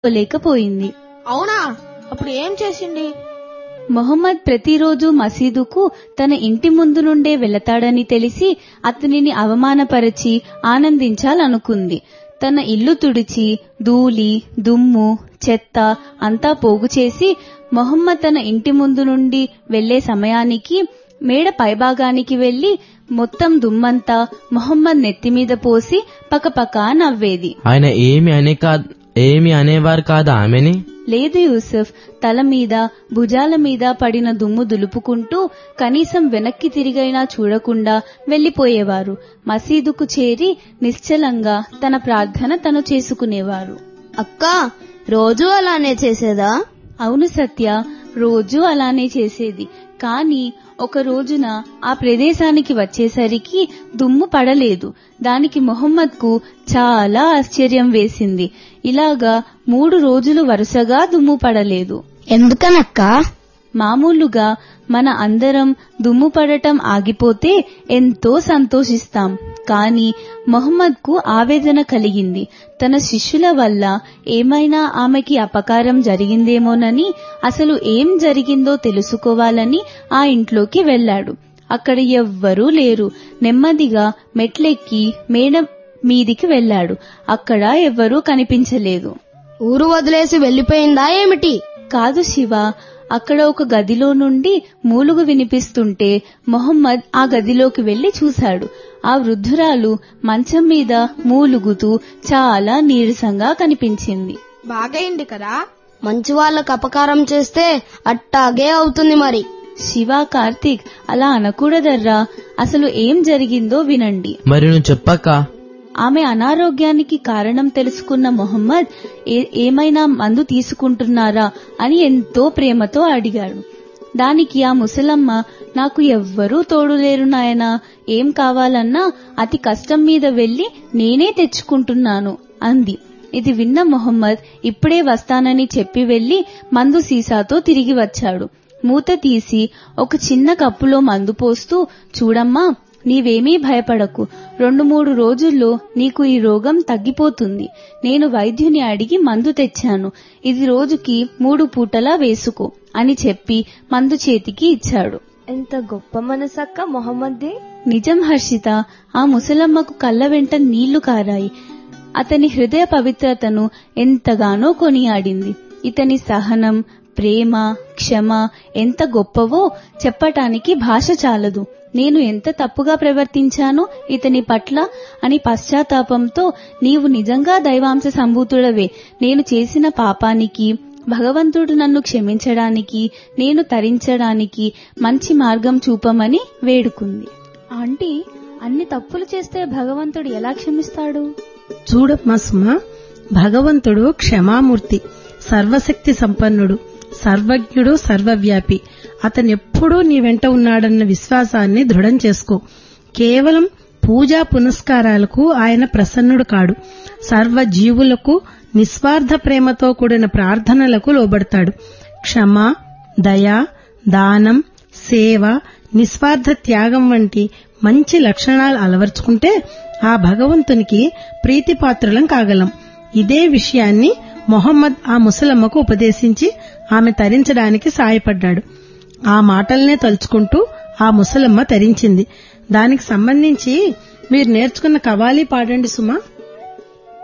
లేకపోయింది అవునా అప్పుడు ఏం చేసింది మొహమ్మద్ ప్రతిరోజు మసీదుకు తన ఇంటి ముందు నుండే వెళతాడని తెలిసి అతనిని అవమానపరిచి ఆనందించాలనుకుంది తన ఇల్లు తుడిచి ధూళి దుమ్ము చెత్త అంతా పోగు చేసి మొహమ్మద్ తన ఇంటి ముందు నుండి వెళ్లే సమయానికి మేడ పైభాగానికి వెళ్లి మొత్తం దుమ్మంతా మొహమ్మద్ నెత్తిమీద పోసి పకపకా నవ్వేది ఆయన ఏమి అనే కా ఏమి అనేవారు కాదా ఆమెని లేదు యూసుఫ్ తల మీద భుజాల మీద పడిన దుమ్ము దులుపుకుంటూ కనీసం వెనక్కి తిరిగైనా చూడకుండా వెళ్లిపోయేవారు మసీదుకు చేరి నిశ్చలంగా తన ప్రార్థన తను చేసుకునేవారు అక్క రోజు అలానే చేసేదా అవును సత్య రోజూ అలానే చేసేది కానీ ఒక రోజున ఆ ప్రదేశానికి వచ్చేసరికి దుమ్ము పడలేదు దానికి మొహమ్మద్కు చాలా ఆశ్చర్యం వేసింది ఇలాగా మూడు రోజులు వరుసగా దుమ్ము పడలేదు ఎందుకనక్క మామూలుగా మన అందరం దుమ్ము పడటం ఆగిపోతే ఎంతో సంతోషిస్తాం కానీ మొహమ్మద్కు ఆవేదన కలిగింది తన శిష్యుల వల్ల ఏమైనా ఆమెకి అపకారం జరిగిందేమోనని అసలు ఏం జరిగిందో తెలుసుకోవాలని ఆ ఇంట్లోకి వెళ్ళాడు అక్కడ ఎవ్వరూ లేరు నెమ్మదిగా మెట్లెక్కి మేడ మీదికి వెళ్ళాడు అక్కడ ఎవ్వరూ కనిపించలేదు ఊరు వదిలేసి వెళ్లిపోయిందా ఏమిటి కాదు శివ అక్కడ ఒక గదిలో నుండి మూలుగు వినిపిస్తుంటే మొహమ్మద్ ఆ గదిలోకి వెళ్లి చూశాడు ఆ వృద్ధురాలు మంచం మీద మూలుగుతూ చాలా నీరసంగా కనిపించింది బాగైంది కదా మంచి వాళ్ళకు అపకారం చేస్తే అట్టాగే అవుతుంది మరి శివ కార్తీక్ అలా అనకూడదర్రా అసలు ఏం జరిగిందో వినండి మరి నువ్వు చెప్పక్క ఆమె అనారోగ్యానికి కారణం తెలుసుకున్న మొహమ్మద్ ఏ- ఏమైనా మందు తీసుకుంటున్నారా అని ఎంతో ప్రేమతో అడిగాడు దానికి ఆ ముసలమ్మ నాకు ఎవ్వరూ తోడులేరు నాయనా ఏం కావాలన్నా అతి కష్టం మీద వెళ్లి నేనే తెచ్చుకుంటున్నాను అంది ఇది విన్న మొహమ్మద్ ఇప్పుడే వస్తానని చెప్పి వెళ్లి మందు సీసాతో తిరిగి వచ్చాడు మూత తీసి ఒక చిన్న కప్పులో మందు పోస్తూ చూడమ్మా నీవేమీ భయపడకు రెండు మూడు రోజుల్లో నీకు ఈ రోగం తగ్గిపోతుంది నేను వైద్యుని అడిగి మందు తెచ్చాను ఇది రోజుకి మూడు పూటలా వేసుకో అని చెప్పి మందు చేతికి ఇచ్చాడు ఎంత గొప్ప మనసక్క మొహమ్మద్ది నిజం హర్షిత ఆ ముసలమ్మకు కళ్ళ వెంట నీళ్లు కారాయి అతని హృదయ పవిత్రతను ఎంతగానో కొనియాడింది ఇతని సహనం ప్రేమ క్షమ ఎంత గొప్పవో చెప్పటానికి భాష చాలదు నేను ఎంత తప్పుగా ప్రవర్తించానో ఇతని పట్ల అని పశ్చాత్తాపంతో నీవు నిజంగా దైవాంశ సంభూతుడవే నేను చేసిన పాపానికి భగవంతుడు నన్ను క్షమించడానికి నేను తరించడానికి మంచి మార్గం చూపమని వేడుకుంది ఆంటీ అన్ని తప్పులు చేస్తే భగవంతుడు ఎలా క్షమిస్తాడు చూడమ్మా సుమ భగవంతుడు క్షమామూర్తి సర్వశక్తి సంపన్నుడు సర్వజ్ఞుడు సర్వవ్యాపి అతనెప్పుడూ నీ వెంట ఉన్నాడన్న విశ్వాసాన్ని దృఢం చేసుకో కేవలం పూజా పునస్కారాలకు ఆయన ప్రసన్నుడు కాడు సర్వ జీవులకు నిస్వార్థ ప్రేమతో కూడిన ప్రార్థనలకు లోబడతాడు క్షమ దయ దానం సేవ నిస్వార్థ త్యాగం వంటి మంచి లక్షణాలు అలవర్చుకుంటే ఆ భగవంతునికి ప్రీతిపాత్రులం కాగలం ఇదే విషయాన్ని మొహమ్మద్ ఆ ముసలమ్మకు ఉపదేశించి ఆమె తరించడానికి సాయపడ్డాడు ఆ మాటల్నే తలుచుకుంటూ ఆ ముసలమ్మ తరించింది దానికి సంబంధించి మీరు నేర్చుకున్న కవాలి పాడండి సుమా